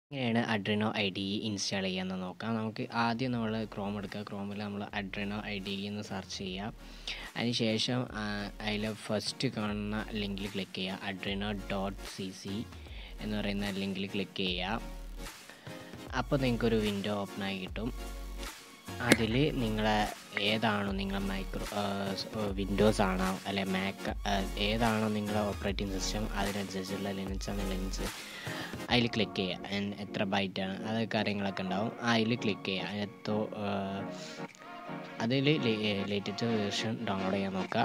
എങ്ങനെയാണ് അഡ്രിനോ I D E install ചെയ്യാമെന്ന് നോക്കാം നമുക്ക് ആദ്യം നമ്മൾ ക്രോം എടുക്കുക ക്രോമിൽ നമ്മൾ അഡ്രിനോ ഐ ഡി ഇ എന്ന് സെർച്ച് ചെയ്യുക അതിനുശേഷം അതിൽ ഫസ്റ്റ് കാണുന്ന ലിങ്കിൽ ക്ലിക്ക് ചെയ്യുക അഡ്രിനോ ഡോട്ട് സി സി എന്ന് പറയുന്ന ലിങ്കിൽ ക്ലിക്ക് ചെയ്യുക അപ്പോൾ നിങ്ങൾക്കൊരു വിൻഡോ ഓപ്പൺ ആയി കിട്ടും അതിൽ നിങ്ങളെ ഏതാണോ നിങ്ങളെ മൈക്രോ വിൻഡോസ് ആണോ അല്ലെ മാക്ക് ഏതാണോ നിങ്ങളുടെ ഓപ്പറേറ്റിംഗ് സിസ്റ്റം അതിനനുസരിച്ചുള്ള ലിനക്സ് ആണ് ലിനക്സ് അതിൽ ക്ലിക്ക് ചെയ്യുക എത്ര ബൈറ്റാണ് അത് കാര്യങ്ങളൊക്കെ ഉണ്ടാവും അതിൽ ക്ലിക്ക് ചെയ്യുക അതിനകത്തോ അതിൽ ലേറ്റസ്റ്റ് വേർഷൻ ഡൗൺലോഡ് ചെയ്യാൻ നോക്കുക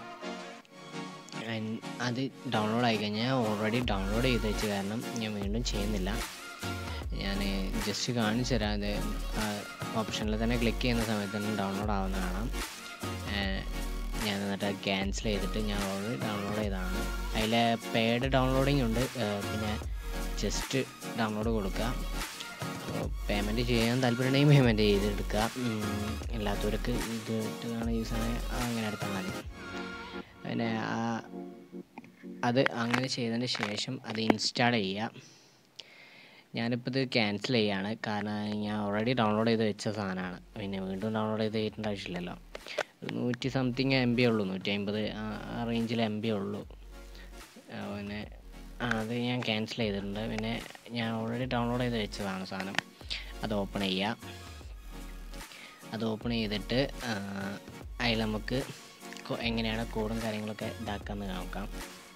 അത് ഡൗൺലോഡ് ആയി കഴിഞ്ഞാൽ ഓൾറെഡി ഡൗൺലോഡ് ചെയ്ത് വെച്ച് കാരണം ഞാൻ വീണ്ടും ചെയ്യുന്നില്ല ഞാൻ ജസ്റ്റ് കാണിച്ചു തരാം അത് ഓപ്ഷനിൽ തന്നെ ക്ലിക്ക് ചെയ്യുന്ന സമയത്ത് തന്നെ ഡൗൺലോഡ് ആവുന്ന കാണാം ഞാൻ എന്നിട്ട് ക്യാൻസൽ ചെയ്തിട്ട് ഞാൻ ഓൾറെഡി ഡൗൺലോഡ് ചെയ്തതാണ് അതിൽ പെയ്ഡ് ഡൗൺലോഡിങ് ഉണ്ട് പിന്നെ ജസ്റ്റ് ഡൗൺലോഡ് കൊടുക്കുക അപ്പോൾ പേയ്മെൻറ്റ് ചെയ്യാൻ താല്പര്യമുണ്ടെങ്കിൽ പേയ്മെൻറ്റ് ചെയ്തെടുക്കുക അല്ലാത്തവർക്ക് ഇത് ഇട്ടാണ് യൂസ് ആണെങ്കിൽ അങ്ങനെ എടുത്താൽ മതി പിന്നെ അത് അങ്ങനെ ചെയ്തതിന് ശേഷം അത് ഇൻസ്റ്റാൾ ചെയ്യുക ഞാനിപ്പോൾ ഇത് ക്യാൻസൽ ചെയ്യാണ് കാരണം ഞാൻ ഓൾറെഡി ഡൗൺലോഡ് ചെയ്ത് വെച്ച സാധനമാണ് പിന്നെ വീണ്ടും ഡൗൺലോഡ് ചെയ്ത് കയറ്റേണ്ട ആവശ്യമില്ലല്ലോ നൂറ്റി സംതിങ് എം ബി ഉള്ളൂ നൂറ്റി അമ്പത് ആ റേഞ്ചിൽ എം ബി ഉള്ളൂ പിന്നെ അത് ഞാൻ ക്യാൻസൽ ചെയ്തിട്ടുണ്ട് പിന്നെ ഞാൻ ഓൾറെഡി ഡൗൺലോഡ് ചെയ്ത് വെച്ചതാണ് സാധനം അത് ഓപ്പൺ ചെയ്യുക അത് ഓപ്പൺ ചെയ്തിട്ട് അതിൽ നമുക്ക് എങ്ങനെയാണ് കോഡും കാര്യങ്ങളൊക്കെ ഇതാക്കാമെന്ന് നോക്കാം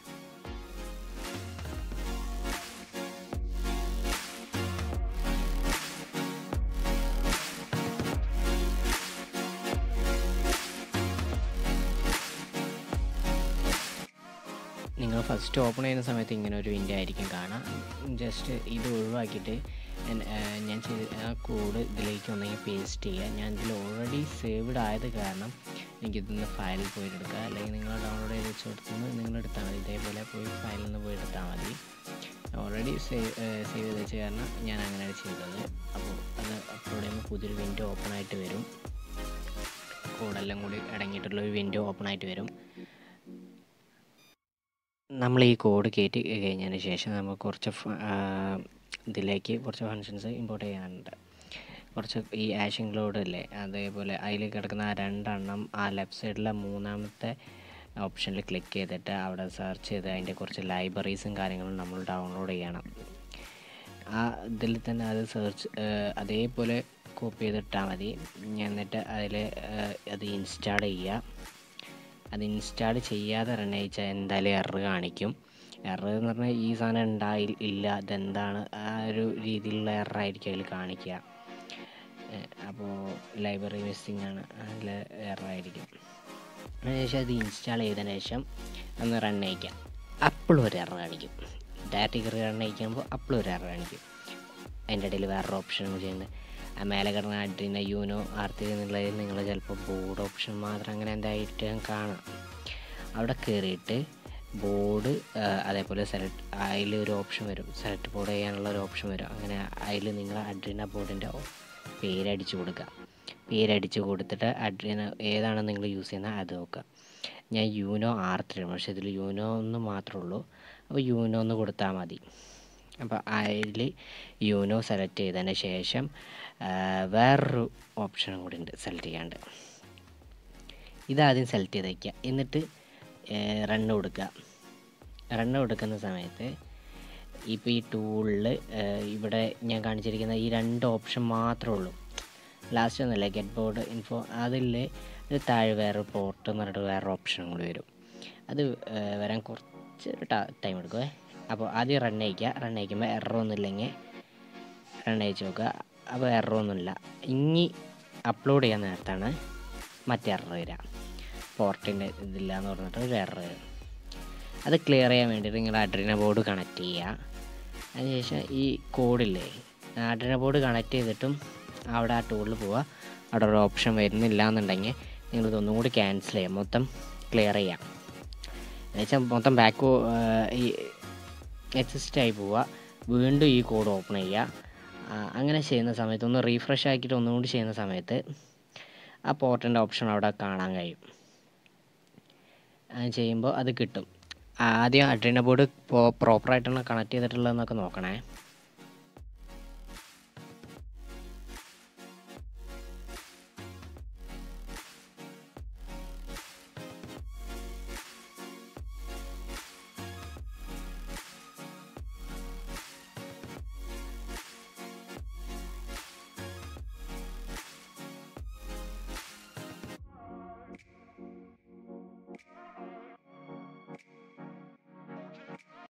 നിങ്ങൾ ഫസ്റ്റ് ഓപ്പൺ ചെയ്യുന്ന സമയത്ത് ഇങ്ങനെ ഒരു വിൻഡോ ആയിരിക്കും കാണാം ജസ്റ്റ് ഇത് ഒഴിവാക്കിയിട്ട് ഞാൻ ചെയ്ത് ആ കോഡ് ഇതിലേക്ക് ഒന്നെങ്കിൽ പേസ്റ്റ് ചെയ്യുക ഞാൻ ഇതിൽ ഓൾറെഡി സേവ്ഡ് ആയത് കാരണം എനിക്കിതൊന്ന് ഫയലിൽ പോയിട്ട് എടുക്കുക അല്ലെങ്കിൽ നിങ്ങൾ ഡൗൺലോഡ് ചെയ്ത് വെച്ച് കൊടുത്തുനിന്ന് നിങ്ങൾ എടുത്താൽ മതി ഇതേപോലെ പോയി ഫയലിൽ നിന്ന് പോയി എടുത്താൽ മതി ഓൾറെഡി സേവ് സേവ് ചെയ്ത് വെച്ച കാരണം ഞാൻ അങ്ങനെയാണ് ചെയ്തത് അപ്പോൾ അത് അപ്ലോഡ് ചെയ്യുമ്പോൾ പുതിയൊരു വിൻഡോ ഓപ്പൺ ആയിട്ട് വരും കോഡെല്ലാം കൂടി അടങ്ങിയിട്ടുള്ള ഒരു വിൻഡോ ഓപ്പൺ ആയിട്ട് വരും നമ്മൾ ഈ കോഡ് കയറ്റി കഴിഞ്ഞതിന് ശേഷം നമ്മൾ കുറച്ച് ഇതിലേക്ക് കുറച്ച് ഫങ്ഷൻസ് ഇമ്പോർട്ട് ചെയ്യാനുണ്ട് കുറച്ച് ഈ ആഷ് ഇൻക്ലൂഡ് ഇല്ലേ അതേപോലെ അതിൽ കിടക്കുന്ന ആ രണ്ടെണ്ണം ആ ലെഫ്റ്റ് സൈഡിലെ മൂന്നാമത്തെ ഓപ്ഷനിൽ ക്ലിക്ക് ചെയ്തിട്ട് അവിടെ സെർച്ച് ചെയ്ത് അതിൻ്റെ കുറച്ച് ലൈബ്രറീസും കാര്യങ്ങളും നമ്മൾ ഡൗൺലോഡ് ചെയ്യണം ആ ഇതിൽ തന്നെ അത് സെർച്ച് അതേപോലെ കോപ്പി ചെയ്തിട്ടാൽ മതി എന്നിട്ട് അതിൽ അത് ഇൻസ്റ്റാൾ ചെയ്യുക അത് ഇൻസ്റ്റാൾ ചെയ്യാതെ റൺ അയച്ചാൽ എന്തായാലും എറർ കാണിക്കും എറർ എന്ന് പറഞ്ഞാൽ ഈ സാധനം ഉണ്ടായി ഇല്ല ഇതെന്താണ് ആ ഒരു രീതിയിലുള്ള എറർ ആയിരിക്കും അതിൽ കാണിക്കുക അപ്പോൾ ലൈബ്രറി മിസ്സിങ് ആണ് അതിൽ എറർ ആയിരിക്കും അതിനുശേഷം അത് ഇൻസ്റ്റാൾ ചെയ്തതിന് ശേഷം ഒന്ന് റൺ അയക്കാം അപ്പോഴും ഒരു എറർ കാണിക്കും ഡയറക്റ്റ് കയറി റൺ അയക്കുമ്പോൾ അപ്പോഴും ഒരു എറർ കാണിക്കും അതിൻ്റെ ഇടയിൽ വേറൊരു ഓപ്ഷൻ ചെയ്യുന്നത് ആ മേലെ കിടന്ന അഡ്രീന യൂനോ ആർത്തി എന്നുള്ളതിൽ നിങ്ങൾ ചിലപ്പോൾ ബോർഡ് ഓപ്ഷൻ മാത്രം അങ്ങനെ എന്തായിട്ട് കാണാം അവിടെ കയറിയിട്ട് ബോർഡ് അതേപോലെ സെലക്ട് അതിൽ ഒരു ഓപ്ഷൻ വരും സെലക്ട് ബോർഡ് ചെയ്യാനുള്ള ഒരു ഓപ്ഷൻ വരും അങ്ങനെ അതിൽ നിങ്ങൾ അഡ്രീന ബോർഡിൻ്റെ പേരടിച്ചു കൊടുക്കുക പേരടിച്ച് കൊടുത്തിട്ട് അഡ്രീന ഏതാണ് നിങ്ങൾ യൂസ് ചെയ്യുന്നത് അത് നോക്കുക ഞാൻ യൂനോ ആർ ത്രീ പക്ഷേ ഇതിൽ യൂനോ ഒന്ന് മാത്രമേ ഉള്ളൂ അപ്പോൾ യൂനോ ഒന്ന് കൊടുത്താൽ മതി അപ്പോൾ അതിൽ യൂനോ സെലക്ട് ചെയ്തതിന് ശേഷം വേറൊരു ഓപ്ഷനും കൂടി ഉണ്ട് സെലക്ട് ചെയ്യാണ്ട് ഇതാദ്യം സെലക്ട് ചെയ്ത് വയ്ക്കുക എന്നിട്ട് റണ്ണ് കൊടുക്കുക റണ്ണ് കൊടുക്കുന്ന സമയത്ത് ഇപ്പോൾ ഈ ടൂളിൽ ഇവിടെ ഞാൻ കാണിച്ചിരിക്കുന്ന ഈ രണ്ട് ഓപ്ഷൻ മാത്രമേ ഉള്ളൂ ലാസ്റ്റ് ഒന്നല്ല ഗെറ്റ് ബോർഡ് ഇൻഫോ അതിൽ താഴെ വേറെ പോർട്ട് എന്ന് പറഞ്ഞിട്ട് വേറെ ഓപ്ഷനും കൂടി വരും അത് വരാൻ കുറച്ചൊരു ടൈം എടുക്കുമേ അപ്പോൾ ആദ്യം റൺ അയക്കുക റൺ അയക്കുമ്പോൾ എററൊന്നും ഇല്ലെങ്കിൽ റൺ അയച്ച് നോക്കുക അപ്പോൾ എററൊന്നുമില്ല ഇനി അപ്ലോഡ് ചെയ്യാൻ നേരത്താണ് മറ്റേ എറർ വരിക പോർട്ടിൻ്റെ ഇതില്ല എന്ന് പറഞ്ഞിട്ട് ഒരു എറർ വരും അത് ക്ലിയർ ചെയ്യാൻ വേണ്ടിയിട്ട് നിങ്ങൾ അഡ്രീന ബോർഡ് കണക്ട് ചെയ്യുക അതിനുശേഷം ഈ കോഡില്ലേ അഡ്രീന ബോർഡ് കണക്ട് ചെയ്തിട്ടും അവിടെ ആ ടൂളിൽ പോവുക അവിടെ ഒരു ഓപ്ഷൻ വരുന്നില്ല എന്നുണ്ടെങ്കിൽ നിങ്ങൾ ഇതൊന്നും കൂടി ക്യാൻസൽ ചെയ്യാം മൊത്തം ക്ലിയർ ചെയ്യാം എന്നുവെച്ചാൽ മൊത്തം ബാക്ക് ഈ എക്സിസ്റ്റ് ആയി പോവുക വീണ്ടും ഈ കോഡ് ഓപ്പൺ ചെയ്യുക അങ്ങനെ ചെയ്യുന്ന സമയത്ത് ഒന്ന് റീഫ്രഷ് ആക്കിയിട്ട് ഒന്നും കൂടി ചെയ്യുന്ന സമയത്ത് ആ പോർട്ടിൻ്റെ ഓപ്ഷൻ അവിടെ കാണാൻ കഴിയും ചെയ്യുമ്പോൾ അത് കിട്ടും ആദ്യം അഡ്രീന ബോർഡ് പ്രോപ്പറായിട്ടാണ് കണക്ട് ചെയ്തിട്ടുള്ളതെന്നൊക്കെ നോക്കണേ